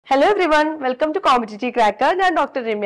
hello everyone welcome to competitive cracker ഞാൻ doctor Ramya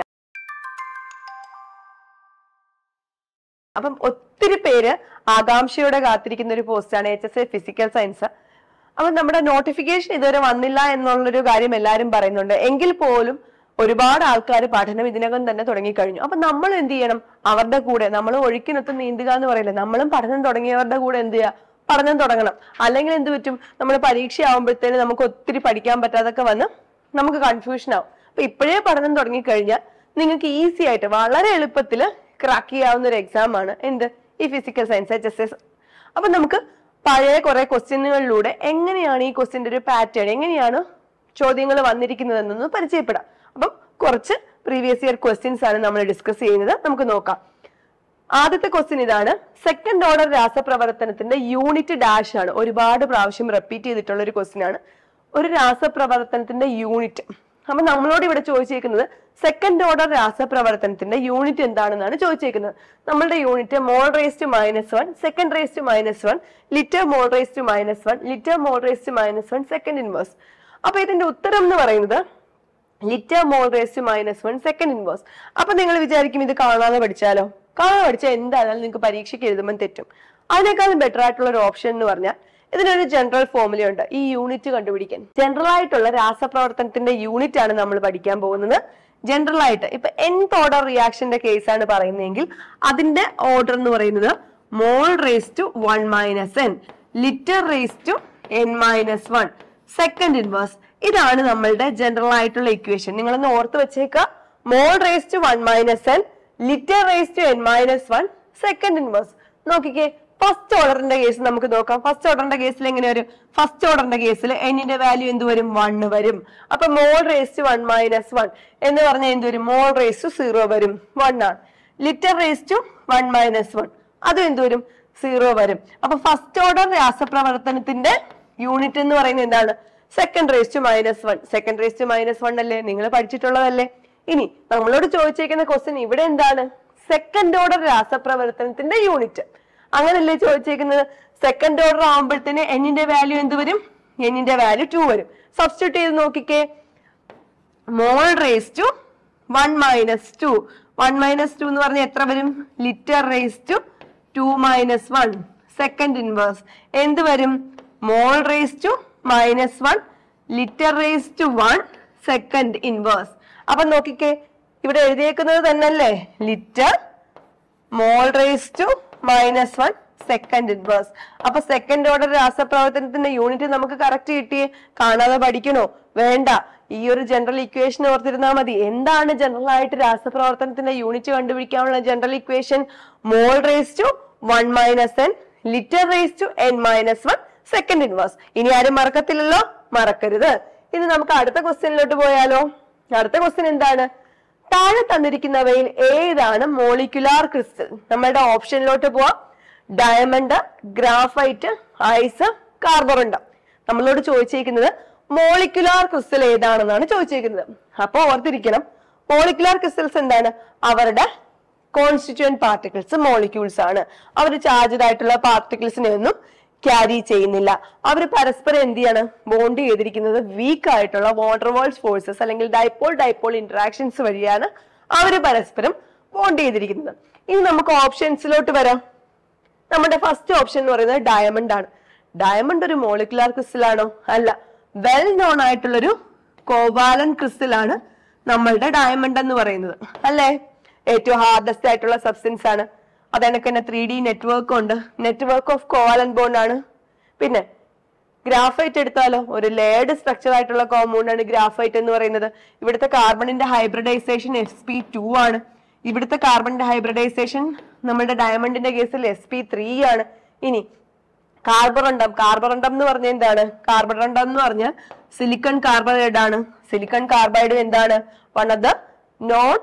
അപ്പം ഒത്തിരി പേര് ആകാംക്ഷയോടെ കാത്തിരിക്കുന്ന ഒരു പോസ്റ്റാണ് H S A physical science അപ്പം നമ്മുടെ നോട്ടിഫിക്കേഷൻ ഇതുവരെ വന്നില്ല എന്നുള്ളൊരു കാര്യം എല്ലാവരും പറയുന്നുണ്ട് എങ്കിൽ പോലും ഒരുപാട് ആൾക്കാർ പഠനം ഇതിനകം തന്നെ തുടങ്ങിക്കഴിഞ്ഞു അപ്പൊ നമ്മൾ എന്ത് ചെയ്യണം അവരുടെ കൂടെ നമ്മൾ ഒഴുക്കിനൊത്ത് നീന്തുക എന്ന് പറയില്ലേ നമ്മളും പഠനം തുടങ്ങിയവരുടെ കൂടെ എന്ത് ചെയ്യുക പഠനം തുടങ്ങണം അല്ലെങ്കിൽ എന്ത് പറ്റും നമ്മൾ പരീക്ഷ ആവുമ്പോഴത്തേന് നമുക്ക് ഒത്തിരി പഠിക്കാൻ പറ്റാതൊക്കെ വന്ന് നമുക്ക് കൺഫ്യൂഷൻ ആവും അപ്പൊ ഇപ്പോഴേ പഠനം തുടങ്ങിക്കഴിഞ്ഞാൽ നിങ്ങൾക്ക് ഈസി ആയിട്ട് വളരെ എളുപ്പത്തിൽ ക്രാക്ക് ചെയ്യാവുന്ന ഒരു എക്സാം ആണ് എന്ത് ഈ physical science H S S അപ്പൊ നമുക്ക് പഴയ കുറെ ക്വസ്റ്റ്യനുകളിലൂടെ എങ്ങനെയാണ് ഈ ക്വസ്റ്റ്യന്റെ ഒരു പാറ്റേൺ എങ്ങനെയാണ് ചോദ്യങ്ങൾ വന്നിരിക്കുന്നതെന്നൊന്ന് പരിചയപ്പെടാം അപ്പം കുറച്ച് പ്രീവിയസ് ഇയർ ക്വസ്റ്റ്യൻസ് ആണ് നമ്മൾ ഡിസ്കസ് ചെയ്യുന്നത് നമുക്ക് നോക്കാം ആദ്യത്തെ ക്വസ്റ്റ്യൻ ഇതാണ് സെക്കൻഡ് ഓർഡർ രാസപ്രവർത്തനത്തിന്റെ യൂണിറ്റ് ഡാഷ് ആണ് ഒരുപാട് പ്രാവശ്യം റിപ്പീറ്റ് ചെയ്തിട്ടുള്ള ഒരു ക്വസ്റ്റ്യൻ ആണ് ഒരു രാസപ്രവർത്തനത്തിന്റെ യൂണിറ്റ് അപ്പൊ നമ്മളോട് ഇവിടെ ചോദിച്ചേക്കുന്നത് സെക്കൻഡ് ഓർഡർ രാസപ്രവർത്തനത്തിന്റെ യൂണിറ്റ് എന്താണെന്നാണ് ചോദിച്ചേക്കുന്നത് നമ്മളുടെ unit mole raise to minus one second raise to minus one litre mall raise to minus one litre mall raise to minus one second inverse അപ്പൊ ഇതിന്റെ ഉത്തരം എന്ന് പറയുന്നത് litre mall raise to minus one second inverse അപ്പൊ നിങ്ങൾ വിചാരിക്കും ഇത് കാണാതെ പഠിച്ചാലോ കാണാതെ പഠിച്ചാൽ എന്തായാലും നിങ്ങൾക്ക് പരീക്ഷയ്ക്ക് എഴുതുമ്പോൾ തെറ്റും അതിനേക്കാളും ബെറ്റർ ആയിട്ടുള്ള ഒരു ഓപ്ഷൻ എന്ന് പറഞ്ഞാൽ ഇതിനൊരു ജനറൽ ഫോർമുല ഉണ്ട് ഈ യൂണിറ്റ് കണ്ടുപിടിക്കാൻ ജനറൽ ആയിട്ടുള്ള രാസപ്രവർത്തനത്തിന്റെ യൂണിറ്റ് ആണ് നമ്മൾ പഠിക്കാൻ പോകുന്നത് ജനറൽ ആയിട്ട് ഇപ്പൊ nth ഓർഡർ റിയാക്ഷന്റെ കേസ് ആണ് പറയുന്നതെങ്കിൽ അതിന്റെ ഓർഡർ എന്ന് പറയുന്നത് mole raise to one minus N litre raise to N minus one second inverse ഇതാണ് നമ്മളുടെ ജനറൽ ആയിട്ടുള്ള ഇക്വേഷൻ നിങ്ങളൊന്ന് ഓർത്ത് വെച്ചേക്കുക mole raise to one minus N litre raise to N minus one second inverse നോക്കിക്കേ first ഓർഡറിന്റെ case നമുക്ക് നോക്കാം ഫസ്റ്റ് ഓർഡറിന്റെ കേസിൽ എങ്ങനെ വരും ഫസ്റ്റ് ഓർഡറിന്റെ കേസിൽ എന്നിന്റെ വാല്യൂ എന്ത് വരും വൺ വരും അപ്പൊ mol raise to one minus one എന്ന് പറഞ്ഞാൽ എന്ത് വരും മോൾ റേസ് ടു സീറോ വരും വൺ ആണ് litre raise to one minus one അതും എന്ത് വരും സീറോ വരും അപ്പൊ ഫസ്റ്റ് ഓർഡർ രാസപ്രവർത്തനത്തിന്റെ യൂണിറ്റ് എന്ന് പറയുന്നത് എന്താണ് second raise to minus one second raise to minus one അല്ലേ നിങ്ങൾ പഠിച്ചിട്ടുള്ളതല്ലേ ഇനി നമ്മളോട് ചോദിച്ചേക്കുന്ന ക്വസ്റ്റ്യൻ ഇവിടെ എന്താണ് സെക്കൻഡ് ഓർഡർ രാസപ്രവർത്തനത്തിന്റെ യൂണിറ്റ് അങ്ങനല്ലേ ചോദിച്ചേക്കുന്നത് സെക്കൻഡ് ഓർഡർ ആകുമ്പോഴത്തേന് എന്നിന്റെ വാല്യൂ എന്ത് വരും എന്നിന്റെ വാല്യൂ ടു വരും സബ്സ്റ്റിറ്റ്യൂട്ട് ചെയ്ത് നോക്കിക്കേ mol raise to one minus two one minus two എന്ന് പറഞ്ഞാൽ എത്ര വരും litre raise to two minus one second inverse എന്ത് വരും mol raise to minus one litre raise to one second inverse അപ്പൊ നോക്കിക്കേ ഇവിടെ എഴുതിയേക്കുന്നത് തന്നെയല്ലേ litre mall raise to minus one second inverse അപ്പൊ സെക്കൻഡ് ഓർഡർ രാസപ്രവർത്തനത്തിന്റെ യൂണിറ്റ് നമുക്ക് കറക്റ്റ് കിട്ടിയേ കാണാതെ പഠിക്കണോ വേണ്ട ഈ ഒരു ജനറൽ ഇക്വേഷൻ ഓർത്തിരുന്നാൽ മതി എന്താണ് ജനറൽ ആയിട്ട് രാസപ്രവർത്തനത്തിന്റെ യൂണിറ്റ് കണ്ടുപിടിക്കാനുള്ള general equation mol raise to one minus N litre raise to N minus one second inverse ഇനി ആരും മറക്കത്തില്ലല്ലോ മറക്കരുത് ഇനി നമുക്ക് അടുത്ത ക്വസ്റ്റ്യനിലോട്ട് പോയാലോ അടുത്ത ക്വസ്റ്റ്യൻ എന്താണ് താഴെ തന്നിരിക്കുന്നവയിൽ ഏതാണ് മോളിക്കുലാർ ക്രിസ്റ്റൽ നമ്മളുടെ ഓപ്ഷനിലോട്ട് പോവാം ഡയമണ്ട് ഗ്രാഫൈറ്റ് ഐസ് കാർബറുണ്ട നമ്മളോട് ചോദിച്ചിരിക്കുന്നത് മോളിക്കുലാർ ക്രിസ്റ്റൽ ഏതാണെന്നാണ് ചോദിച്ചിരിക്കുന്നത് അപ്പൊ ഓർത്തിരിക്കണം മോളിക്കുലാർ ക്രിസ്റ്റൽസ് എന്താണ് അവരുടെ കോൺസ്റ്റിറ്റ്യൂന്റ് പാർട്ടിക്കിൾസ് മോളിക്യൂൾസ് ആണ് അവർ ചാർജഡ് ആയിട്ടുള്ള പാർട്ടിക്കിൾസിനെ ഒന്നും ക്യാരി ചെയ്യുന്നില്ല അവർ പരസ്പരം എന്ത് ചെയ്യാണ് ബോണ്ട് ചെയ്തിരിക്കുന്നത് വീക്ക് ആയിട്ടുള്ള വാട്ടർ വാൾസ് ഫോഴ്സസ് അല്ലെങ്കിൽ ഡൈപോൾ ഡൈപോൾ ഇന്ററാക്ഷൻസ് വഴിയാണ് അവർ പരസ്പരം ബോണ്ട് ചെയ്തിരിക്കുന്നത് ഇനി നമുക്ക് ഓപ്ഷൻസിലോട്ട് വരാം നമ്മുടെ ഫസ്റ്റ് ഓപ്ഷൻ എന്ന് പറയുന്നത് ഡയമണ്ട് ആണ് ഡയമണ്ട് ഒരു മോളിക്കുലാർ ക്രിസ്റ്റൽ ആണോ അല്ല വെൽ നോൺ ആയിട്ടുള്ളൊരു കോവാലൻ ക്രിസ്റ്റൽ ആണ് നമ്മളുടെ ഡയമണ്ട് എന്ന് പറയുന്നത് അല്ലേ ഏറ്റവും ഹാർഡസ്റ്റ് ആയിട്ടുള്ള സബ്സ്റ്റൻസ് ആണ് അതെനക്ക് തന്നെ ത്രീ ഡി നെറ്റ്വർക്ക് ഉണ്ട് നെറ്റ്വർക്ക് ഓഫ് കോവാലൻ ബോണ്ട് ആണ് പിന്നെ ഗ്രാഫൈറ്റ് എടുത്താലോ ഒരു ലേഡ് സ്ട്രക്ചർ ആയിട്ടുള്ള കോമ്പൗണ്ട് ആണ് ഗ്രാഫൈറ്റ് എന്ന് പറയുന്നത് ഇവിടുത്തെ കാർബണിന്റെ ഹൈബ്രിഡൈസേഷൻ എസ് പി ടു ആണ് ഇവിടുത്തെ കാർബണിന്റെ ഹൈബ്രിഡൈസേഷൻ നമ്മുടെ ഡയമണ്ടിന്റെ കേസിൽ എസ് പി ത്രീ ആണ് ഇനി കാർബറണ്ടം കാർബറണ്ടം എന്ന് പറഞ്ഞാൽ എന്താണ് കാർബറണ്ടം എന്ന് പറഞ്ഞാൽ സിലിക്കൺ കാർബൈഡ് ആണ് സിലിക്കൺ കാർബൈഡ് എന്താണ് one of the known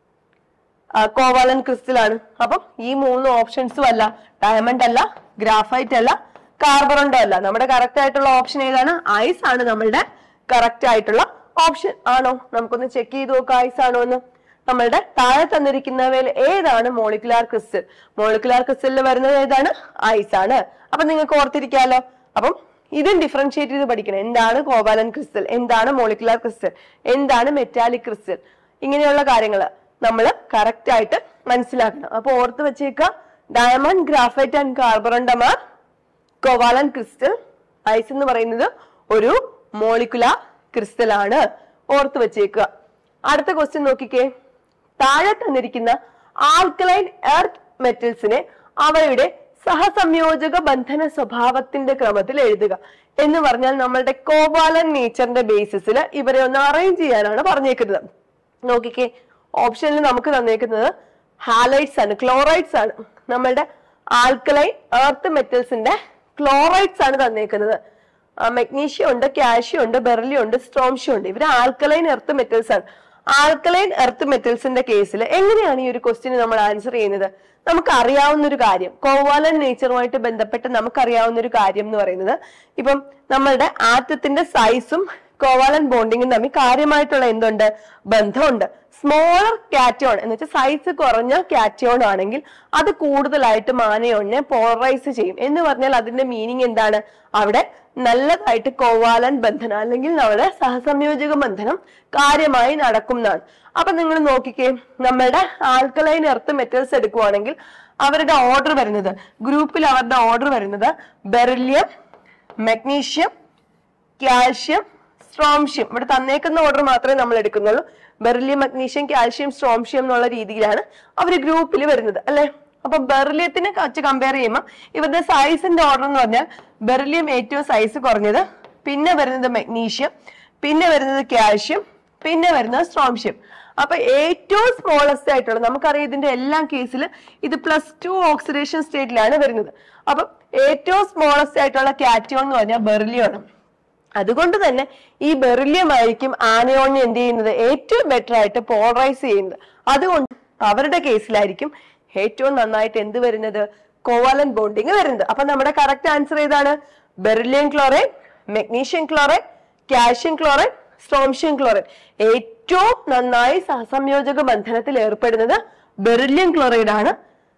covalent crystal ആണ് അപ്പം ഈ മൂന്ന് ഓപ്ഷൻസും അല്ല ഡയമണ്ട് അല്ല ഗ്രാഫൈറ്റ് അല്ല കാർബറണ്ടോ അല്ല നമ്മുടെ കറക്റ്റ് ആയിട്ടുള്ള ഓപ്ഷൻ ഏതാണ് ഐസ് ആണ് നമ്മളുടെ കറക്റ്റ് ആയിട്ടുള്ള ഓപ്ഷൻ ആണോ നമുക്കൊന്ന് ചെക്ക് ചെയ്ത് നോക്കാം ഐസ് ആണോ എന്ന് നമ്മളുടെ താഴെ തന്നിരിക്കുന്നവയിൽ ഏതാണ് മോളിക്കുലാർ ക്രിസ്റ്റൽ മോളിക്കുലാർ ക്രിസ്റ്റലിൽ വരുന്നത് ഏതാണ് ഐസ് ആണ് അപ്പൊ നിങ്ങൾക്ക് ഓർത്തിരിക്കാലോ അപ്പം ഇതും ഡിഫറൻഷിയേറ്റ് ചെയ്ത് പഠിക്കണം എന്താണ് കോവാലൻ ക്രിസ്റ്റൽ എന്താണ് മോളിക്കുലാർ ക്രിസ്റ്റൽ എന്താണ് മെറ്റാലിക് ക്രിസ്റ്റൽ ഇങ്ങനെയുള്ള കാര്യങ്ങൾ നമ്മൾ കറക്റ്റ് ആയിട്ട് മനസ്സിലാക്കണം അപ്പൊ ഓർത്ത് വെച്ചേക്കുക ഡയമണ്ട് ഗ്രാഫൈറ്റ് ആൻഡ് കാർബറണ്ടമാർ കോവാലൻ ക്രിസ്റ്റൽ ഐസ് എന്ന് പറയുന്നത് ഒരു മോളിക്കുലാർ ക്രിസ്റ്റൽ ആണ് ഓർത്ത് വെച്ചേക്കുക അടുത്ത ക്വസ്റ്റ്യൻ നോക്കിക്കേ താഴെ തന്നിരിക്കുന്ന ആൽക്കലൈൻ എർത്ത് മെറ്റൽസിനെ അവയുടെ സഹസംയോജക ബന്ധന സ്വഭാവത്തിന്റെ ക്രമത്തിൽ എഴുതുക എന്ന് പറഞ്ഞാൽ നമ്മളുടെ കോവാലൻ നേച്ചറിന്റെ ബേസിസിൽ ഇവരെ ഒന്ന് അറേഞ്ച് ചെയ്യാനാണ് പറഞ്ഞേക്കുന്നത് നോക്കിക്കേ ഓപ്ഷനിൽ നമുക്ക് തന്നേക്കുന്നത് ഹാലൈറ്റ്സ് ആണ് ക്ലോറൈഡ്സ് ആണ് നമ്മളുടെ ആൽക്കലൈൻ എർത്ത് മെറ്റൽസിന്റെ ക്ലോറൈഡ്സ് ആണ് തന്നേക്കുന്നത് മെഗ്നീഷ്യം ഉണ്ട് കാഷ്യം ഉണ്ട് ബെർലിയം ഉണ്ട് സ്ട്രോംഷ്യം ഉണ്ട് ഇവര് ആൽക്കലൈൻ എർത്ത് മെറ്റൽസ് ആണ് ആൽക്കലൈൻ എർത്ത് മെറ്റൽസിന്റെ കേസിൽ എങ്ങനെയാണ് ഈ ഒരു ക്വസ്റ്റ്യൻ നമ്മൾ ആൻസർ ചെയ്യുന്നത് നമുക്ക് അറിയാവുന്ന ഒരു കാര്യം കോവാലൻ നേച്ചറുമായിട്ട് ബന്ധപ്പെട്ട് നമുക്കറിയാവുന്ന ഒരു കാര്യം എന്ന് പറയുന്നത് ഇപ്പം നമ്മളുടെ ആറ്റത്തിന്റെ സൈസും കോവാലൻ ബോണ്ടിങ്ങും തമ്മിൽ കാര്യമായിട്ടുള്ള എന്തുണ്ട് ബന്ധമുണ്ട് സ്മോളർ കാറ്റോൺ എന്ന് വെച്ചാൽ സൈസ് കുറഞ്ഞ കാറ്റോൺ ആണെങ്കിൽ അത് കൂടുതലായിട്ട് മാനയോണിനെ പോളറൈസ് ചെയ്യും എന്ന് പറഞ്ഞാൽ അതിന്റെ മീനിങ് എന്താണ് അവിടെ നല്ലതായിട്ട് കോവാലൻ ബന്ധനം അല്ലെങ്കിൽ നമ്മുടെ സഹസംയോജക ബന്ധനം കാര്യമായി നടക്കും എന്നാണ് അപ്പൊ നിങ്ങൾ നോക്കിക്കേ നമ്മളുടെ ആൽക്കലൈൻ എർത്ത് മെറ്റൽസ് എടുക്കുവാണെങ്കിൽ അവരുടെ ഓർഡർ വരുന്നത് ഗ്രൂപ്പിൽ അവരുടെ ഓർഡർ വരുന്നത് ബെറിലിയം മെഗ്നീഷ്യം കാൽഷ്യം സ്ട്രോംഷ്യം ഇവിടെ തന്നേക്കുന്ന ഓർഡർ മാത്രമേ നമ്മൾ എടുക്കുന്നുള്ളൂ ബെറിലിയം മഗ്നീഷ്യം കാൽഷ്യം സ്ട്രോംഷ്യം എന്നുള്ള രീതിയിലാണ് അവർ ഗ്രൂപ്പിൽ വരുന്നത് അല്ലെ അപ്പൊ ബെറിലിയത്തിനെ വെച്ച് കമ്പയർ ചെയ്യുമ്പോൾ ഇവരുടെ സൈസിന്റെ ഓർഡർ എന്ന് പറഞ്ഞാൽ ബെറിലിയം ഏറ്റവും സൈസ് കുറഞ്ഞത് പിന്നെ വരുന്നത് മഗ്നീഷ്യം പിന്നെ വരുന്നത് കാൽഷ്യം പിന്നെ വരുന്നത് സ്ട്രോംഷ്യം അപ്പൊ ഏറ്റവും സ്മോളസ്റ്റ് ആയിട്ടുള്ള നമുക്കറിയാം ഇതിന്റെ എല്ലാ കേസിൽ ഇത് പ്ലസ് ടു ഓക്സിഡേഷൻ സ്റ്റേറ്റിലാണ് വരുന്നത് അപ്പൊ ഏറ്റവും സ്മോളസ്റ്റ് ആയിട്ടുള്ള കാറ്റിയോൺ എന്ന് പറഞ്ഞാൽ ബെറിലിയം ആണ് അതുകൊണ്ട് തന്നെ ഈ ബെറിലിയം ആയിരിക്കും ആനയോണിനെ എന്ത് ചെയ്യുന്നത് ഏറ്റവും ബെറ്റർ ആയിട്ട് പോളറൈസ് ചെയ്യുന്നത് അതുകൊണ്ട് അവരുടെ കേസിലായിരിക്കും ഏറ്റവും നന്നായിട്ട് എന്ത് വരുന്നത് കോവാലൻ ബോണ്ടിങ് വരുന്നത് അപ്പൊ നമ്മുടെ കറക്റ്റ് ആൻസർ ഏതാണ് beryllium chloride magnesium chloride calcium chloride strontium chloride ഏറ്റവും നന്നായി സഹസംയോജക ബന്ധനത്തിൽ ഏർപ്പെടുന്നത് ബെറിലിയം ക്ലോറൈഡ് ആണ്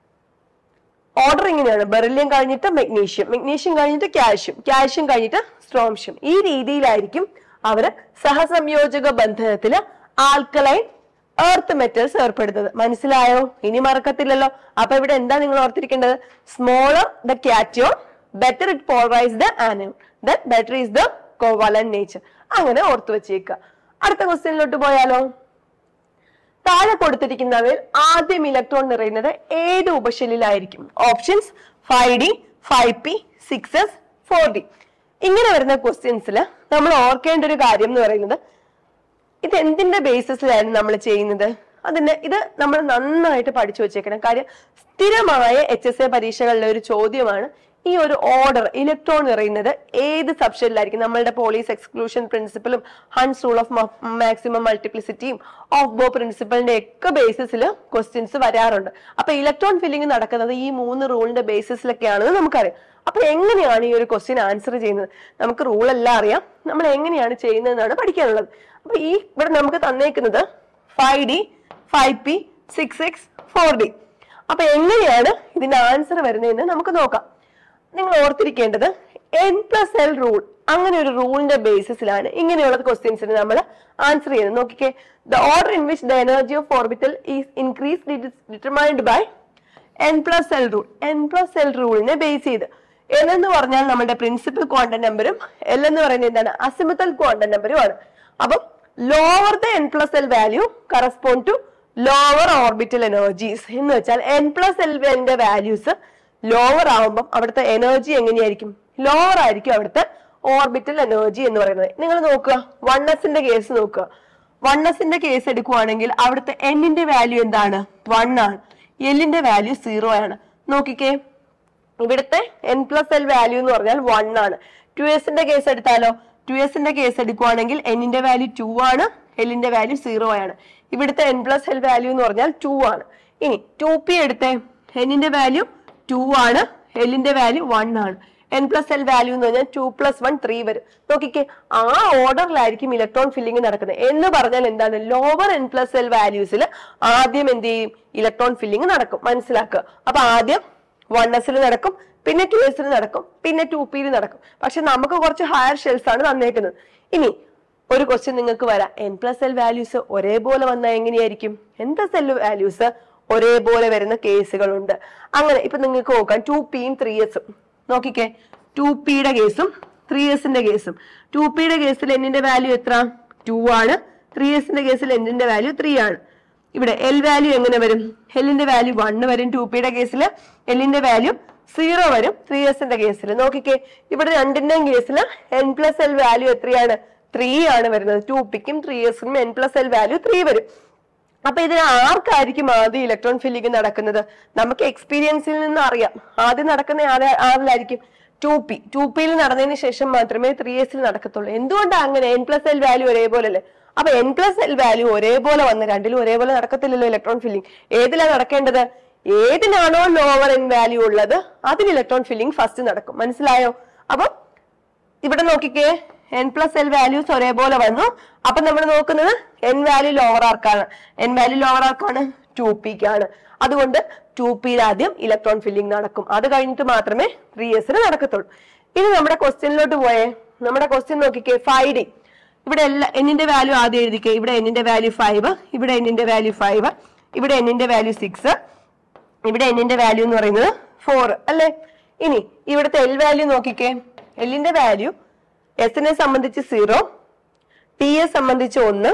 ഓർഡർ ഇങ്ങനെയാണ് ബെറിലിയം കഴിഞ്ഞിട്ട് മെഗ്നീഷ്യം മെഗ്നീഷ്യം കഴിഞ്ഞിട്ട് കാൽഷ്യം കാൽഷ്യം കഴിഞ്ഞിട്ട് സ്ട്രോംഷ്യം ഈ രീതിയിലായിരിക്കും അവര് സഹസംയോജക ബന്ധനത്തില് ആൽക്കലൈൻ എർത്ത് മെറ്റൽസ് ഏർപ്പെടുന്നത് മനസ്സിലായോ ഇനി മറക്കത്തില്ലല്ലോ അപ്പൊ ഇവിടെ എന്താ നിങ്ങൾ ഓർത്തിരിക്കേണ്ടത് smaller the cation better it polarise the anion then better is the covalent nature അങ്ങനെ ഓർത്തു വെച്ചേക്കുക അടുത്ത ക്വസ്റ്റ്യനിലോട്ട് പോയാലോ താഴെ കൊടുത്തിരിക്കുന്നവയിൽ ആദ്യം ഇലക്ട്രോൺ നിറയുന്നത് ഏത് ഉപശലിലായിരിക്കും options five D five P six S four D ഇങ്ങനെ വരുന്ന ക്വസ്റ്റ്യൻസിൽ നമ്മൾ ഓർക്കേണ്ട ഒരു കാര്യം എന്ന് പറയുന്നത് ഇത് എന്തിന്റെ ബേസിസിലാണ് നമ്മൾ ചെയ്യുന്നത് അതിന്റെ ഇത് നമ്മൾ നന്നായിട്ട് പഠിച്ചു വെച്ചേക്കണം കാര്യം സ്ഥിരമായ എച്ച് എസ് എ പരീക്ഷകളിലെ ഒരു ചോദ്യമാണ് ഈ ഒരു ഓർഡർ ഇലക്ട്രോൺ നിറയുന്നത് ഏത് സബ്ഷനിലായിരിക്കും നമ്മളുടെ പോലീസ് എക്സ്ക്ലൂഷൻ പ്രിൻസിപ്പലും ഹൺസ് റൂൾ ഓഫ് മാക്സിമം മൾട്ടിപ്ലിസിറ്റിയും ഓഫ് ബോ പ്രിൻസിപ്പലിന്റെ ഒക്കെ ബേസിസിൽ ക്വസ്റ്റ്യൻസ് വരാറുണ്ട് അപ്പൊ ഇലക്ട്രോൺ ഫില്ലിംഗ് നടക്കുന്നത് ഈ മൂന്ന് റൂളിന്റെ ബേസിസിലൊക്കെയാണെന്ന് നമുക്കറിയാം അപ്പൊ എങ്ങനെയാണ് ഈ ഒരു ക്വസ്റ്റ്യൻ ആൻസർ ചെയ്യുന്നത് നമുക്ക് റൂൾ എല്ലാം അറിയാം നമ്മൾ എങ്ങനെയാണ് ചെയ്യുന്നതെന്നാണ് പഠിക്കാനുള്ളത് അപ്പൊ ഈ ഇവിടെ നമുക്ക് തന്നേക്കുന്നത് five D five P six S four D അപ്പൊ എങ്ങനെയാണ് ഇതിന്റെ ആൻസർ വരുന്നതെന്ന് നമുക്ക് നോക്കാം നിങ്ങൾ ഓർത്തിരിക്കേണ്ടത് എൻ പ്ലസ് എൽ റൂൾ അങ്ങനെ ഒരു റൂളിന്റെ ബേസിസിലാണ് ഇങ്ങനെയുള്ള ക്വസ്റ്റ്യൻസിന് നമ്മൾ ആൻസർ ചെയ്യുന്നത് നോക്കിക്കേ the order in which the energy of orbital is increase determined by N plus L rule N plus L റൂളിനെ ബേസ് ചെയ്ത് എൻ എന്ന് പറഞ്ഞാൽ നമ്മുടെ പ്രിൻസിപ്പൽ ക്വാണ്ടം നമ്പറും എൽ എന്ന് പറയുന്നത് എന്താണ് അസിമത്തൽ ക്വാണ്ടം നമ്പറും ആണ് അപ്പം lower the N plus L value correspond to lower orbital energies എന്ന് വെച്ചാൽ എൻ പ്ലസ് എൽന്റെ വാല്യൂസ് ലോവർ ആവുമ്പം അവിടുത്തെ എനർജി എങ്ങനെയായിരിക്കും ലോവർ ആയിരിക്കും അവിടുത്തെ ഓർബിറ്റൽ എനർജി എന്ന് പറയുന്നത് നിങ്ങൾ നോക്കുക വൺ എസിന്റെ കേസ് നോക്കുക വൺ എസിന്റെ കേസ് എടുക്കുവാണെങ്കിൽ അവിടുത്തെ എന്നിന്റെ വാല്യൂ എന്താണ് വൺ ആണ് എല്ലിന്റെ വാല്യൂ സീറോ ആണ് നോക്കിക്കേ ഇവിടുത്തെ എൻ പ്ലസ് എൽ വാല്യൂ എന്ന് പറഞ്ഞാൽ വൺ ആണ് ടു എസിന്റെ കേസ് എടുത്താലോ ടു എസിന്റെ കേസ് എടുക്കുവാണെങ്കിൽ എന്നിന്റെ വാല്യൂ ടു ആണ് എല്ലിന്റെ വാല്യൂ സീറോ ആണ് ഇവിടുത്തെ എൻ പ്ലസ് എൽ വാല്യൂ എന്ന് പറഞ്ഞാൽ ടു ആണ് ഇനി ടു പി എടുത്തേ എന്നിന്റെ വാല്യൂ ടു ആണ് എല്ലിന്റെ വാല്യൂ വൺ ആണ് എൻ പ്ലസ് എൽ വാല്യൂ എന്ന് പറഞ്ഞാൽ ടു പ്ലസ് വൺ ത്രീ വരും നോക്കിക്കേ ആ ഓർഡറിലായിരിക്കും ഇലക്ട്രോൺ ഫില്ലിംഗ് നടക്കുന്നത് എന്ന് പറഞ്ഞാൽ എന്താണ് ലോവർ എൻ പ്ലസ് എൽ വാല്യൂസിൽ ആദ്യം എന്ത് ചെയ്യും ഇലക്ട്രോൺ ഫില്ലിംഗ് നടക്കും മനസ്സിലാക്കുക അപ്പൊ ആദ്യം വൺ എസിൽ നടക്കും പിന്നെ ടു എസിൽ നടക്കും പിന്നെ ടു പിയിൽ നടക്കും പക്ഷെ നമുക്ക് കുറച്ച് ഹയർ ഷെൽസ് ആണ് തന്നേക്കുന്നത് ഇനി ഒരു ക്വസ്റ്റ്യൻ നിങ്ങൾക്ക് വരാം എൻ പ്ലസ് എൽ വാല്യൂസ് ഒരേപോലെ വന്നാൽ എങ്ങനെയായിരിക്കും എൻ പ്ലസ് എൽ വാല്യൂസ് ഒരേപോലെ വരുന്ന കേസുകളുണ്ട് അങ്ങനെ ഇപ്പൊ നിങ്ങൾക്ക് നോക്കാം ടു പിയും ത്രീ എസും നോക്കിക്കേ ടു പിയുടെ കേസും ത്രീ എസിന്റെ കേസും ടു പിയുടെ കേസിൽ എന്നിന്റെ വാല്യൂ എത്ര ടു ആണ് ത്രീ എസിന്റെ കേസിൽ എന്നിന്റെ വാല്യൂ ത്രീ ആണ് ഇവിടെ എൽ വാല്യൂ എങ്ങനെ വരും എല്ലിന്റെ വാല്യൂ വൺ വരും ടു പിയുടെ കേസിൽ എല്ലിന്റെ വാല്യൂ സീറോ വരും ത്രീ എസിന്റെ കേസിൽ നോക്കിക്കേ ഇവിടെ രണ്ടിന്റെയും കേസിൽ എൻ പ്ലസ് എൽ വാല്യൂ എത്രയാണ് ത്രീ ആണ് വരുന്നത് ടു പിക്കും ത്രീ എസിനും N plus L value three വരും അപ്പൊ ഇതിന് ആർക്കായിരിക്കും ആദ്യം ഇലക്ട്രോൺ ഫില്ലിംഗ് നടക്കുന്നത് നമുക്ക് എക്സ്പീരിയൻസിൽ നിന്ന് അറിയാം ആദ്യം നടക്കുന്ന ആര- ആരിലായിരിക്കും ടു പി ടു പിയിൽ നടന്നതിന് ശേഷം മാത്രമേ ത്രീ എസിൽ നടക്കത്തുള്ളൂ എന്തുകൊണ്ടാണ് അങ്ങനെ എൻ പ്ലസ് എൽ വാല്യൂ ഒരേപോലെ അല്ലേ അപ്പൊ എൻ പ്ലസ് എൽ വാല്യൂ ഒരേപോലെ വന്ന് രണ്ടിലും ഒരേപോലെ നടക്കത്തില്ലല്ലോ ഇലക്ട്രോൺ ഫില്ലിംഗ് ഏതിലാ നടക്കേണ്ടത് ഏതിനാണോ ലോവർ എൻ വാല്യൂ ഉള്ളത് അതിന് ഇലക്ട്രോൺ ഫില്ലിംഗ് ഫസ്റ്റ് നടക്കും മനസ്സിലായോ അപ്പൊ ഇവിടെ നോക്കിക്കേ എൻ പ്ലസ് എൽ വാല്യൂസ് ഒരേപോലെ വന്നു അപ്പൊ നമ്മൾ നോക്കുന്നത് എൻ വാല്യൂ ലോവർ ആർക്കാണ് എൻ വാല്യൂ ലോവർ ആർക്കാണ് ടു പിക്കാണ് അതുകൊണ്ട് ടു പിയിൽ ആദ്യം ഇലക്ട്രോൺ ഫില്ലിംഗ് നടക്കും അത് കഴിഞ്ഞിട്ട് മാത്രമേ ത്രീ എസിന് നടക്കത്തുള്ളൂ ഇനി നമ്മുടെ ക്വസ്റ്റ്യനിലോട്ട് പോയേ നമ്മുടെ ക്വസ്റ്റ്യൻ നോക്കിക്കേ ഫൈവ് ഡി ഇവിടെ എല്ലാ എന്നിന്റെ വാല്യൂ ആദ്യം എഴുതിക്കേ ഇവിടെ എന്നിന്റെ വാല്യൂ ഫൈവ് ഇവിടെ എന്നിന്റെ വാല്യൂ ഫൈവ് ഇവിടെ എന്നിന്റെ വാല്യൂ സിക്സ് ഇവിടെ എന്നിന്റെ വാല്യൂ എന്ന് പറയുന്നത് ഫോർ അല്ലേ ഇനി ഇവിടുത്തെ എൽ വാല്യൂ നോക്കിക്കേ എല്ലിന്റെ വാല്യൂ എസിനെ സംബന്ധിച്ച് സീറോ ടി എ സംബന്ധിച്ച് ഒന്ന്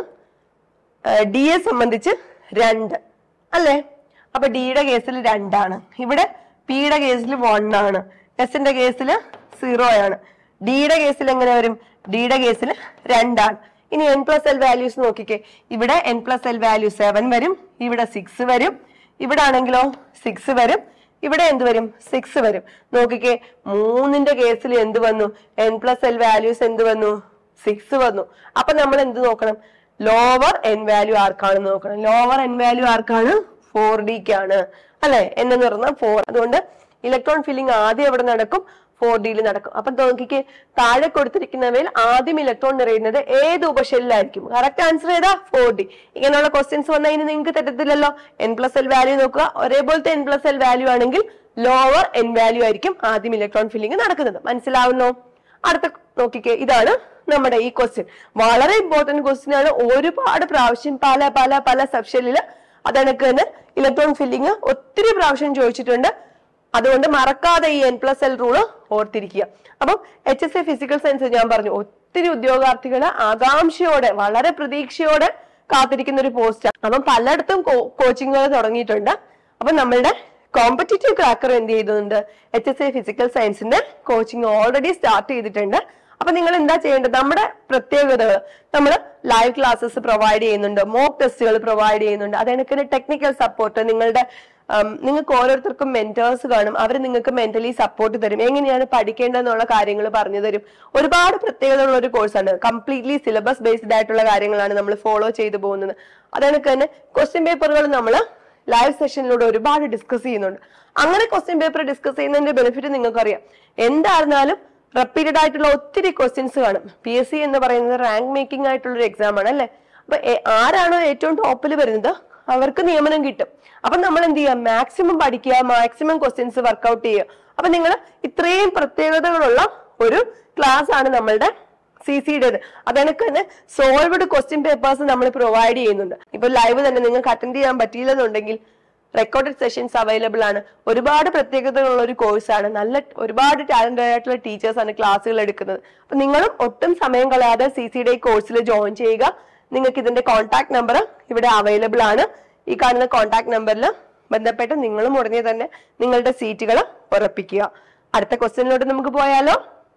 ഡി എ സംബന്ധിച്ച് രണ്ട് അല്ലേ അപ്പൊ ഡിയുടെ കേസിൽ രണ്ടാണ് ഇവിടെ പിയുടെ കേസിൽ വൺ ആണ് എസിന്റെ കേസിൽ സീറോ ആണ് ഡിയുടെ കേസിൽ എങ്ങനെ വരും ഡിയുടെ കേസിൽ രണ്ടാണ് ഇനി എൻ പ്ലസ് എൽ വാല്യൂസ് നോക്കിക്കേ ഇവിടെ N plus L value seven വരും ഇവിടെ സിക്സ് വരും ഇവിടെ ആണെങ്കിലോ സിക്സ് വരും ഇവിടെ എന്ത് വരും സിക്സ് വരും നോക്കിക്കേ മൂന്നിന്റെ കേസിൽ എന്ത് വന്നു എൻ പ്ലസ് എൽ വാല്യൂസ് എന്ത് വന്നു സിക്സ് വന്നു അപ്പൊ നമ്മൾ എന്ത് നോക്കണം ലോവർ എൻ വാല്യൂ ആർക്കാണെന്ന് നോക്കണം ലോവർ എൻ വാല്യൂ ആർക്കാണ് ഫോർ ഡിക്കാണ് അല്ലെ എന്ന് പറഞ്ഞാൽ ഫോർ അതുകൊണ്ട് ഇലക്ട്രോൺ ഫില്ലിംഗ് ആദ്യം എവിടെ നടക്കും ഫോർ ഡിയിൽ നടക്കും അപ്പൊ നോക്കിക്കേ താഴെ കൊടുത്തിരിക്കുന്നവയിൽ ആദ്യം ഇലക്ട്രോൺ നിറയുന്നത് ഏത് ഉപശലിലായിരിക്കും കറക്റ്റ് ആൻസർ ഏതാ ഫോർ ഡി ഇങ്ങനെയുള്ള ക്വസ്റ്റ്യൻസ് വന്നാൽ ഇനി നിങ്ങൾക്ക് തെറ്റത്തില്ലല്ലോ എൻ പ്ലസ് എൽ വാല്യൂ നോക്കുക ഒരേപോലത്തെ എൻ പ്ലസ് എൽ വാല്യൂ ആണെങ്കിൽ ലോവർ എൻ വാല്യൂ ആയിരിക്കും ആദ്യം ഇലക്ട്രോൺ ഫില്ലിംഗ് നടക്കുന്നത് മനസ്സിലാവുന്നോ അടുത്ത നോക്കിക്കേ ഇതാണ് നമ്മുടെ ഈ ക്വസ്റ്റ്യൻ വളരെ ഇമ്പോർട്ടന്റ് ക്വസ്റ്റ്യൻ ആണ് ഒരുപാട് പ്രാവശ്യം പല പല പല സെക്ഷനില് അതണക്ക് തന്നെ ഇലക്ട്രോൺ ഫില്ലിംഗ് ഒത്തിരി പ്രാവശ്യം ചോദിച്ചിട്ടുണ്ട് അതുകൊണ്ട് മറക്കാതെ ഈ എൻ പ്ലസ് എൽ റൂള് ഓർത്തിരിക്കുക അപ്പം H S A physical science ഞാൻ പറഞ്ഞു ഒത്തിരി ഉദ്യോഗാർത്ഥികള് ആകാംക്ഷയോടെ വളരെ പ്രതീക്ഷയോടെ കാത്തിരിക്കുന്ന ഒരു പോസ്റ്റാണ് അപ്പം പലയിടത്തും കോച്ചിങ്ങുകൾ തുടങ്ങിയിട്ടുണ്ട് അപ്പൊ നമ്മളുടെ കോമ്പറ്റീറ്റീവ് ക്രാക്കർ എന്ത് ചെയ്യുന്നുണ്ട് എച്ച് എസ് എ ഫിസിക്കൽ സയൻസിന്റെ കോച്ചിങ് ഓൾറെഡി സ്റ്റാർട്ട് ചെയ്തിട്ടുണ്ട് അപ്പൊ നിങ്ങൾ എന്താ ചെയ്യേണ്ടത് നമ്മുടെ പ്രത്യേകതകൾ നമ്മൾ ലൈവ് ക്ലാസ്സസ് പ്രൊവൈഡ് ചെയ്യുന്നുണ്ട് മോക്ക് ടെസ്റ്റുകൾ പ്രൊവൈഡ് ചെയ്യുന്നുണ്ട് അതെനിക്ക് ടെക്നിക്കൽ സപ്പോർട്ട് നിങ്ങളുടെ ഉം, നിങ്ങൾക്ക് ഓരോരുത്തർക്കും മെന്റേഴ്സ് കാണും അവർ നിങ്ങൾക്ക് മെന്റലി സപ്പോർട്ട് തരും എങ്ങനെയാണ് പഠിക്കേണ്ടതെന്നുള്ള കാര്യങ്ങൾ പറഞ്ഞു തരും ഒരുപാട് പ്രത്യേകതയുള്ള ഒരു കോഴ്സാണ് കംപ്ലീറ്റ്ലി സിലബസ് ബേസ്ഡ് ആയിട്ടുള്ള കാര്യങ്ങളാണ് നമ്മൾ ഫോളോ ചെയ്തു പോകുന്നത് അതെനിക്ക് തന്നെ ക്വസ്റ്റ്യൻ പേപ്പറുകൾ നമ്മൾ ലൈവ് സെഷനിലൂടെ ഒരുപാട് ഡിസ്കസ് ചെയ്യുന്നുണ്ട് അങ്ങനെ ക്വസ്റ്റ്യൻ പേപ്പർ ഡിസ്കസ് ചെയ്യുന്നതിന്റെ ബെനിഫിറ്റ് നിങ്ങൾക്കറിയാം എന്തായിരുന്നാലും റിപ്പീറ്റഡ് ആയിട്ടുള്ള ഒത്തിരി ക്വസ്റ്റ്യൻസ് കാണും പി എസ് സി എന്ന് പറയുന്നത് റാങ്ക് മേക്കിംഗ് ആയിട്ടുള്ള ഒരു എക്സാം ആണ് അല്ലെ അപ്പൊ എ- ആരാണോ ഏറ്റവും ടോപ്പിൽ വരുന്നത് അവർക്ക് നിയമനം കിട്ടും അപ്പൊ നമ്മൾ എന്ത് ചെയ്യുക മാക്സിമം പഠിക്കുക മാക്സിമം ക്വസ്റ്റ്യൻസ് വർക്ക്ഔട്ട് ചെയ്യുക അപ്പൊ നിങ്ങൾ ഇത്രയും പ്രത്യേകതകളുള്ള ഒരു ക്ലാസ് ആണ് നമ്മളുടെ സി സിയുടേത് അതെനിക്ക് തന്നെ സോൾവ്ഡ് ക്വസ്റ്റ്യൻ പേപ്പേഴ്സ് നമ്മൾ പ്രൊവൈഡ് ചെയ്യുന്നുണ്ട് ഇപ്പൊ ലൈവ് തന്നെ നിങ്ങൾക്ക് അറ്റൻഡ് ചെയ്യാൻ പറ്റിയില്ലെന്നുണ്ടെങ്കിൽ റെക്കോർഡഡ് സെഷൻസ് അവൈലബിൾ ആണ് ഒരുപാട് പ്രത്യേകതകളുള്ള ഒരു കോഴ്സാണ് നല്ല ഒരുപാട് ടാലന്റഡ് ആയിട്ടുള്ള ടീച്ചേഴ്സ് ആണ് ക്ലാസ്സുകൾ എടുക്കുന്നത് അപ്പൊ നിങ്ങളും ഒട്ടും സമയം കളയാതെ സി സി ഡി കോഴ്സിൽ ജോയിൻ ചെയ്യുക നിങ്ങൾക്ക് ഇതിന്റെ കോൺടാക്ട് നമ്പർ ഇവിടെ അവൈലബിൾ ആണ് ഈ കാണുന്ന കോൺടാക്ട് നമ്പറിൽ ബന്ധപ്പെട്ട് നിങ്ങളും ഉടനെ തന്നെ നിങ്ങളുടെ സീറ്റുകൾ ഉറപ്പിക്കുക അടുത്ത ക്വസ്റ്റ്യനിലോട്ട് നമുക്ക് പോയാലോ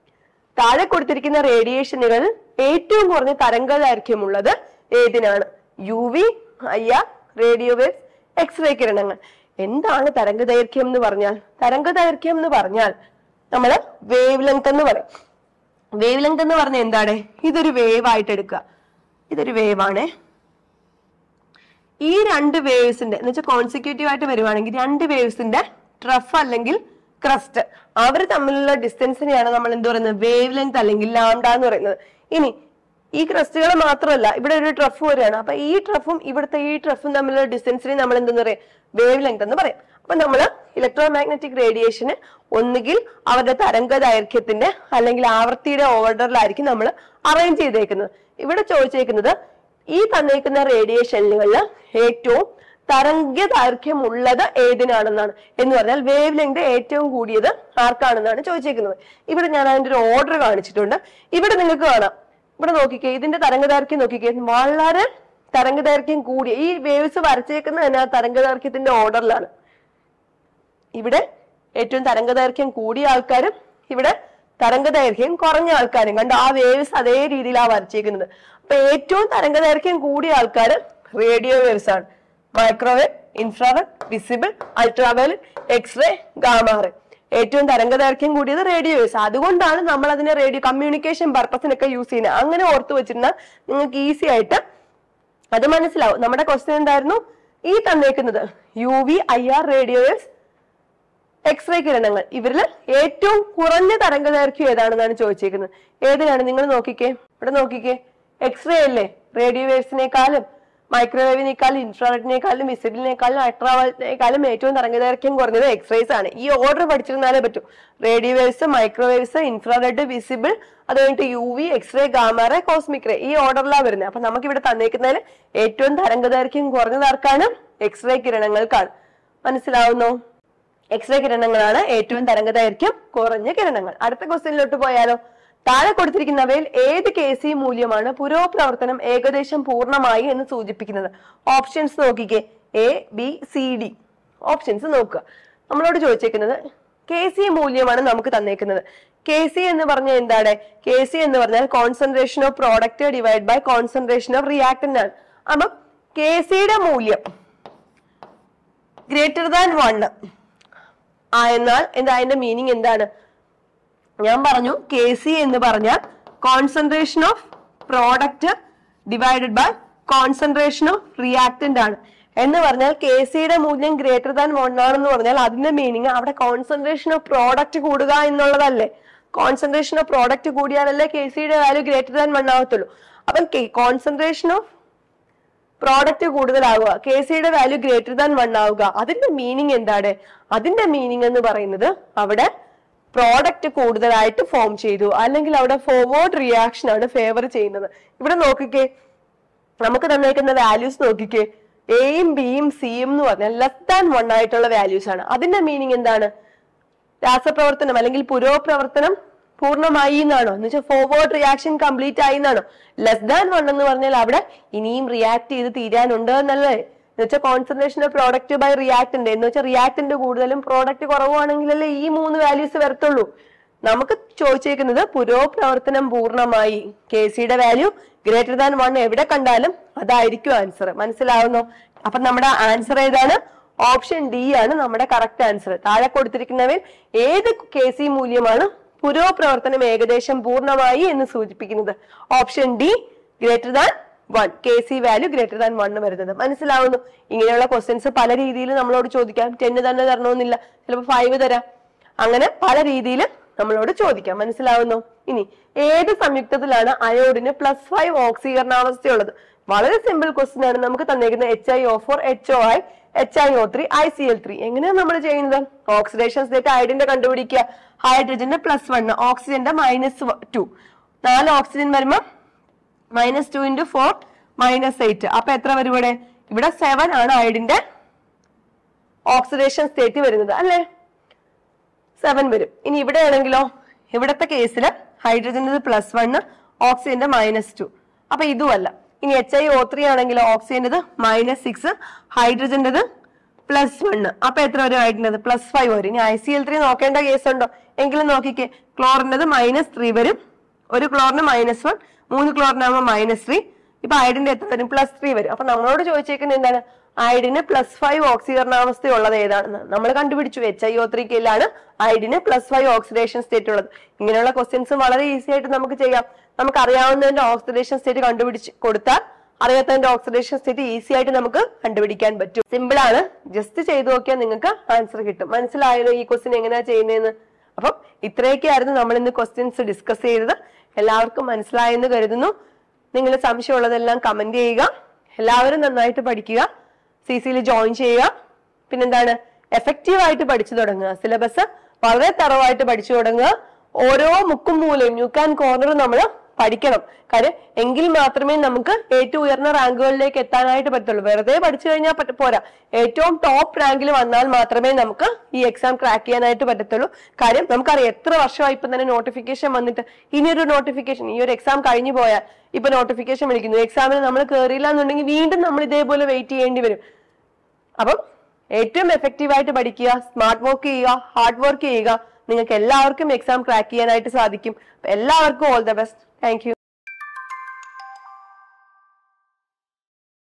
താഴെ കൊടുത്തിരിക്കുന്ന റേഡിയേഷനുകൾ ഏറ്റവും കുറഞ്ഞ തരംഗ ദൈർഘ്യമുള്ളത് ഏതിനാണ് U V I R radio waves X ray കിരണങ്ങൾ എന്താണ് തരംഗ ദൈർഘ്യം എന്ന് പറഞ്ഞാൽ തരംഗ ദൈർഘ്യം എന്ന് പറഞ്ഞാൽ നമ്മൾ വേവ് ലെങ്ത് എന്ന് പറയും വേവ് ലെങ്ത് എന്ന് പറഞ്ഞാൽ എന്താണ് ഇതൊരു വേവ് ആയിട്ട് എടുക്കുക ഇതൊരു വേവ് ആണേ ഈ രണ്ട് വേവ്സിന്റെ എന്ന് വെച്ചാൽ കോൺസിക്യൂട്ടീവ് ആയിട്ട് വരുവാണെങ്കിൽ രണ്ട് വേവ്സിന്റെ ട്രഫ് അല്ലെങ്കിൽ ക്രസ്റ്റ് അവർ തമ്മിലുള്ള ഡിസ്റ്റൻസിനെയാണ് നമ്മൾ എന്ത് പറയുന്നത് വേവ് ലെങ്ത് അല്ലെങ്കിൽ ലാംഡ എന്ന് പറയുന്നത് ഇനി ഈ ക്രസ്റ്റുകൾ മാത്രമല്ല ഇവിടെ ഒരു ട്രഫ് വരികയാണ് അപ്പൊ ഈ ട്രഫും ഇവിടുത്തെ ഈ ട്രഫും തമ്മിലുള്ള ഡിസ്റ്റൻസിനെ നമ്മൾ എന്തെന്ന് പറയും വേവ് ലെങ്ത് എന്ന് പറയും അപ്പൊ നമ്മള് ഇലക്ട്രോ മാഗ്നറ്റിക് റേഡിയേഷന് ഒന്നുകിൽ അവരുടെ തരംഗ ദൈർഘ്യത്തിന്റെ അല്ലെങ്കിൽ ആവൃത്തിയുടെ ഓർഡറിലായിരിക്കും നമ്മൾ അറേഞ്ച് ചെയ്തേക്കുന്നത് ഇവിടെ ചോദിച്ചേക്കുന്നത് ഈ തന്നേക്കുന്ന റേഡിയേഷനുകളിൽ ഏറ്റവും തരംഗ ദൈർഘ്യം ഉള്ളത് ഏതിനാണെന്നാണ് എന്ന് പറഞ്ഞാൽ വേവ് ലെങ്ത് ഏറ്റവും കൂടിയത് ആർക്കാണെന്നാണ് ചോദിച്ചേക്കുന്നത് ഇവിടെ ഞാൻ അതിന്റെ ഒരു ഓർഡർ കാണിച്ചിട്ടുണ്ട് ഇവിടെ നിങ്ങൾക്ക് കാണാം ഇവിടെ നോക്കിക്കേ ഇതിന്റെ തരംഗ ദൈർഘ്യം നോക്കിക്കേ വളരെ തരംഗ ദൈർഘ്യം കൂടിയ ഈ വേവ്സ് വരച്ചേക്കുന്ന തന്നെ ആ തരംഗ ദൈർഘ്യത്തിന്റെ ഓർഡറിലാണ് ഇവിടെ ഏറ്റവും തരംഗ ദൈർഘ്യം കൂടിയ ആൾക്കാരും ഇവിടെ തരംഗ ദൈർഘ്യം കുറഞ്ഞ ആൾക്കാരും കണ്ടോ ആ വേവ്സ് അതേ രീതിയിലാണ് വരച്ചേക്കുന്നത് അപ്പൊ ഏറ്റവും തരംഗ ദൈർഘ്യം കൂടിയ ആൾക്കാർ റേഡിയോ വേവ്സ് ആണ് microwave infrared visible ultraviolet X ray gamma ray ഏറ്റവും തരംഗ ദൈർഘ്യം കൂടിയത് റേഡിയോ വേവ്സ് അതുകൊണ്ടാണ് നമ്മൾ അതിനെ റേഡിയോ കമ്മ്യൂണിക്കേഷൻ പർപ്പസിനൊക്കെ യൂസ് ചെയ്യുന്നത് അങ്ങനെ ഓർത്തു വെച്ചിരുന്നാൽ നിങ്ങൾക്ക് ഈസി ആയിട്ട് അത് മനസ്സിലാവും നമ്മുടെ ക്വസ്റ്റ്യൻ എന്തായിരുന്നു ഈ തന്നേക്കുന്നത് U V I R radio waves X ray കിരണങ്ങൾ ഇവരിൽ ഏറ്റവും കുറഞ്ഞ തരംഗ ദൈർഘ്യം ഏതാണെന്നാണ് ചോദിച്ചേക്കുന്നത് ഏതിനാണ് നിങ്ങൾ നോക്കിക്കേ ഇവിടെ നോക്കിക്കേ എക്സ്റേ അല്ലേ റേഡിയോ വേവ്സിനേക്കാളും മൈക്രോവേവിനേക്കാളും ഇൻഫ്രാറെഡിനേക്കാളും വിസിബിളിനേക്കാളും അൾട്രാവയലറ്റിനേക്കാളും ഏറ്റവും തരംഗ ദൈർഘ്യം കുറഞ്ഞത് എക്സ്റേസ് ആണ് ഈ ഓർഡർ പഠിച്ചിരുന്നാലേ പറ്റൂ radio waves microwaves infrared visible അത് കഴിഞ്ഞിട്ട് U V X ray gamma ray cosmic ray ഈ ഓർഡറിലാണ് വരുന്നത് അപ്പൊ നമുക്ക് ഇവിടെ തന്നേക്കുന്നതിൽ ഏറ്റവും തരംഗ ദൈർഘ്യം കുറഞ്ഞത് ആർക്കാണ് എക്സ്റേ കിരണങ്ങൾക്കാണ് മനസ്സിലാവുന്നോ എക്സ്റേ കിരണങ്ങളാണ് ഏറ്റവും തരംഗ ദൈർഘ്യം കുറഞ്ഞ കിരണങ്ങൾ അടുത്ത ക്വസ്റ്റ്യനിലോട്ട് പോയാലോ താഴെ കൊടുത്തിരിക്കുന്നവയിൽ ഏത് കെ സി മൂല്യമാണ് പുരോപ്രവർത്തനം ഏകദേശം പൂർണ്ണമായി എന്ന് സൂചിപ്പിക്കുന്നത് ഓപ്ഷൻസ് നോക്കിക്കേ A B C D options നോക്കുക നമ്മളോട് ചോദിച്ചേക്കുന്നത് കെ സി മൂല്യമാണ് നമുക്ക് തന്നേക്കുന്നത് കെ സി എന്ന് പറഞ്ഞാൽ എന്താണ് കെ സി എന്ന് പറഞ്ഞാൽ concentration of product divide by concentration of reactant ആണ് അപ്പം കെ സിയുടെ മൂല്യം ഗ്രേറ്റർ ദാൻ വൺ ആ എന്നാൽ എന്താ അതിന്റെ മീനിങ് എന്താണ് ഞാൻ പറഞ്ഞു കെ സി എന്ന് പറഞ്ഞാൽ concentration of product divided by concentration of reactant ആണ് എന്ന് പറഞ്ഞാൽ കെ സിയുടെ മൂല്യം ഗ്രേറ്റർ ദാൻ വൺ ആണെന്ന് പറഞ്ഞാൽ അതിന്റെ മീനിങ് അവിടെ കോൺസെൻട്രേഷൻ ഓഫ് പ്രോഡക്റ്റ് കൂടുക എന്നുള്ളതല്ലേ കോൺസെൻട്രേഷൻ ഓഫ് പ്രോഡക്റ്റ് കൂടിയാലല്ലേ കെ സിയുടെ വാല്യൂ ഗ്രേറ്റർ ദാൻ വൺ ആവത്തുള്ളൂ അപ്പം കോൺസെൻട്രേഷൻ ഓഫ് പ്രോഡക്റ്റ് കൂടുതലാവുക കെ സിയുടെ വാല്യൂ ഗ്രേറ്റർ ദാൻ വൺ ആവുക അതിന്റെ മീനിങ് എന്താണ് അതിന്റെ മീനിങ് എന്ന് പറയുന്നത് അവിടെ പ്രോഡക്റ്റ് കൂടുതലായിട്ട് ഫോം ചെയ്തു അല്ലെങ്കിൽ അവിടെ ഫോർവേഡ് റിയാക്ഷൻ ആണ് ഫേവർ ചെയ്യുന്നത് ഇവിടെ നോക്കിക്കേ നമുക്ക് തന്നേക്കുന്ന വാല്യൂസ് നോക്കിക്കേ എയും ബിയും സിയും എന്ന് പറഞ്ഞാൽ ലെസ് ദാൻ വൺ ആയിട്ടുള്ള വാല്യൂസ് ആണ് അതിന്റെ മീനിങ് എന്താണ് രാസപ്രവർത്തനം അല്ലെങ്കിൽ പുരോപ്രവർത്തനം പൂർണ്ണമായി എന്നാണോ എന്ന് വെച്ചാൽ ഫോർവേഡ് റിയാക്ഷൻ കംപ്ലീറ്റ് ആയി എന്നാണോ ലെസ് ദാൻ വൺ എന്ന് പറഞ്ഞാൽ അവിടെ ഇനിയും റിയാക്ട് ചെയ്ത് തീരാനുണ്ട് എന്നല്ലേ എന്ന് വെച്ചാൽ concentration of product by reactant എന്ന് വെച്ചാൽ റിയാക്ടന്റ് കൂടുതലും പ്രോഡക്റ്റ് കുറവാണെങ്കിലല്ലേ ഈ മൂന്ന് വാല്യൂസ് വരത്തുള്ളൂ നമുക്ക് ചോദിച്ചേക്കുന്നത് പുരോപ്രവർത്തനം പൂർണ്ണമായി കെ സിയുടെ വാല്യൂ ഗ്രേറ്റർ ദാൻ വൺ എവിടെ കണ്ടാലും അതായിരിക്കും ആൻസർ മനസ്സിലാവുന്നോ അപ്പൊ നമ്മുടെ ആൻസർ ഏതാണ് ഓപ്ഷൻ ഡി ആണ് നമ്മുടെ കറക്റ്റ് ആൻസർ താഴെ കൊടുത്തിരിക്കുന്നവയിൽ ഏത് കെ സി മൂല്യമാണ് പുരോപ്രവർത്തനം ഏകദേശം പൂർണ്ണമായി എന്ന് സൂചിപ്പിക്കുന്നത് option D greater than one K C value greater than one വരുന്നത് മനസ്സിലാവുന്നു ഇങ്ങനെയുള്ള ക്വസ്റ്റ്യൻസ് പല രീതിയിൽ നമ്മളോട് ചോദിക്കാം ടെന്ന് തന്നെ തരണമെന്നില്ല ചിലപ്പോൾ ഫൈവ് തരാം അങ്ങനെ പല രീതിയിൽ നമ്മളോട് ചോദിക്കാം മനസ്സിലാവുന്നു ഇനി ഏത് സംയുക്തത്തിലാണ് അയോഡിന് പ്ലസ് ഫൈവ് ഓക്സീകരണാവസ്ഥയുള്ളത് വളരെ സിമ്പിൾ ക്വസ്റ്റ്യൻ ആണ് നമുക്ക് തന്നേക്കുന്നത് H I O four H O I H I O three I C L three എങ്ങനെയാണ് നമ്മൾ ചെയ്യുന്നത് ഓക്സിഡേഷൻ സ്റ്റേറ്റ് അയഡിന്റെ കണ്ടുപിടിക്കുക ഹൈഡ്രജന്റെ പ്ലസ് വൺ ഓക്സിജന്റെ മൈനസ് ടു നാല് ഓക്സിജൻ വരുമ്പോ minus two into four minus eight അപ്പൊ എത്ര വരും ഇവിടെ ഇവിടെ സെവൻ ആണ് അയഡിന്റെ ഓക്സിഡേഷൻ സ്റ്റേറ്റ് വരുന്നത് അല്ലേ സെവൻ വരും ഇനി ഇവിടെ ആണെങ്കിലോ ഇവിടത്തെ കേസിൽ ഹൈഡ്രജൻ്റെ പ്ലസ് വണ് ഓക്സിജന്റെ മൈനസ് ടു അപ്പൊ ഇതുമല്ല ഇനി എച്ച് ഐ ഒ ത്രീ ആണെങ്കിലോ ഓക്സിജന്റേത് മൈനസ് സിക്സ് ഹൈഡ്രജന്റേത് പ്ലസ് വണ് അപ്പൊ എത്ര വരും ഹൈഡ്രജൻ്റെത് പ്ലസ് ഫൈവ് വരും ഇനി ഐ സി എൽ ത്രീ നോക്കേണ്ട കേസ് ഉണ്ടോ എങ്കിലും നോക്കിക്കേ ക്ലോറിൻ്റെത് മൈനസ് ത്രീ വരും ഒരു ക്ലോറിന് മൈനസ് വൺ മൂന്ന് ക്ലോറിനാകുമ്പോൾ മൈനസ് ത്രീ ഇപ്പൊ അയഡിന്റെ എത്ര വരും പ്ലസ് ത്രീ വരും അപ്പൊ നമ്മളോട് ചോദിച്ചേക്കുന്നത് എന്താണ് അയഡിന് പ്ലസ് ഫൈവ് ഓക്സീകരണാവസ്ഥ ഉള്ളത് ഏതാണെന്ന് നമ്മൾ കണ്ടുപിടിച്ചു എച്ച് ഐ ഒ ത്രീ കെയിലാണ് അയഡിന് പ്ലസ് ഫൈവ് ഓക്സിഡേഷൻ സ്റ്റേറ്റ് ഉള്ളത് ഇങ്ങനെയുള്ള ക്വസ്റ്റ്യൻസ് വളരെ ഈസി ആയിട്ട് നമുക്ക് ചെയ്യാം നമുക്ക് അറിയാവുന്നതിന്റെ ഓക്സിഡേഷൻ സ്റ്റേറ്റ് കണ്ടുപിടിച്ച് കൊടുത്താൽ അറിയാത്തതിന്റെ ഓക്സിഡേഷൻ സ്റ്റേറ്റ് ഈസി ആയിട്ട് നമുക്ക് കണ്ടുപിടിക്കാൻ പറ്റും സിമ്പിൾ ആണ് ജസ്റ്റ് ചെയ്തു നോക്കിയാൽ നിങ്ങൾക്ക് ആൻസർ കിട്ടും മനസ്സിലായല്ലോ ഈ ക്വസ്റ്റ്യൻ എങ്ങനെയാ ചെയ്യുന്നതെന്ന് അപ്പം ഇത്രയൊക്കെയായിരുന്നു നമ്മൾ ഇന്ന് ക്വസ്റ്റ്യൻസ് ഡിസ്കസ് ചെയ്തത് എല്ലാവർക്കും മനസ്സിലായെന്ന് കരുതുന്നു നിങ്ങൾ സംശയമുള്ളതെല്ലാം കമന്റ് ചെയ്യുക എല്ലാവരും നന്നായിട്ട് പഠിക്കുക സി സിയിൽ ജോയിൻ ചെയ്യുക പിന്നെന്താണ് എഫക്റ്റീവ് ആയിട്ട് പഠിച്ചു തുടങ്ങുക സിലബസ് വളരെ തറവായിട്ട് പഠിച്ചു തുടങ്ങുക ഓരോ മുക്കും മൂലയും ന്യൂക്ക് ആൻഡ് കോർണറും നമ്മൾ പഠിക്കണം കാര്യം എങ്കിൽ മാത്രമേ നമുക്ക് ഏറ്റവും ഉയർന്ന റാങ്കുകളിലേക്ക് എത്താനായിട്ട് പറ്റുള്ളൂ വെറുതെ പഠിച്ചു കഴിഞ്ഞാൽ പറ്റ- പോരാ ഏറ്റവും ടോപ്പ് റാങ്കിൽ വന്നാൽ മാത്രമേ നമുക്ക് ഈ എക്സാം ക്രാക്ക് ചെയ്യാനായിട്ട് പറ്റത്തുള്ളൂ കാര്യം നമുക്കറിയാം എത്ര വർഷമായി ഇപ്പം തന്നെ നോട്ടിഫിക്കേഷൻ വന്നിട്ട് ഇനിയൊരു നോട്ടിഫിക്കേഷൻ ഈ ഒരു എക്സാം കഴിഞ്ഞു പോയാൽ ഇപ്പൊ നോട്ടിഫിക്കേഷൻ വിളിക്കുന്നു എക്സാമിന് നമ്മൾ കയറിയില്ല എന്നുണ്ടെങ്കിൽ വീണ്ടും നമ്മൾ ഇതേപോലെ വെയിറ്റ് ചെയ്യേണ്ടി വരും അപ്പം ഏറ്റവും എഫക്റ്റീവ് ആയിട്ട് പഠിക്കുക സ്മാർട്ട് വർക്ക് ചെയ്യുക ഹാർഡ് വർക്ക് ചെയ്യുക നിങ്ങൾക്ക് എല്ലാവർക്കും എക്സാം ക്രാക്ക് ചെയ്യാനായിട്ട് സാധിക്കും അപ്പൊ എല്ലാവർക്കും all the best thank U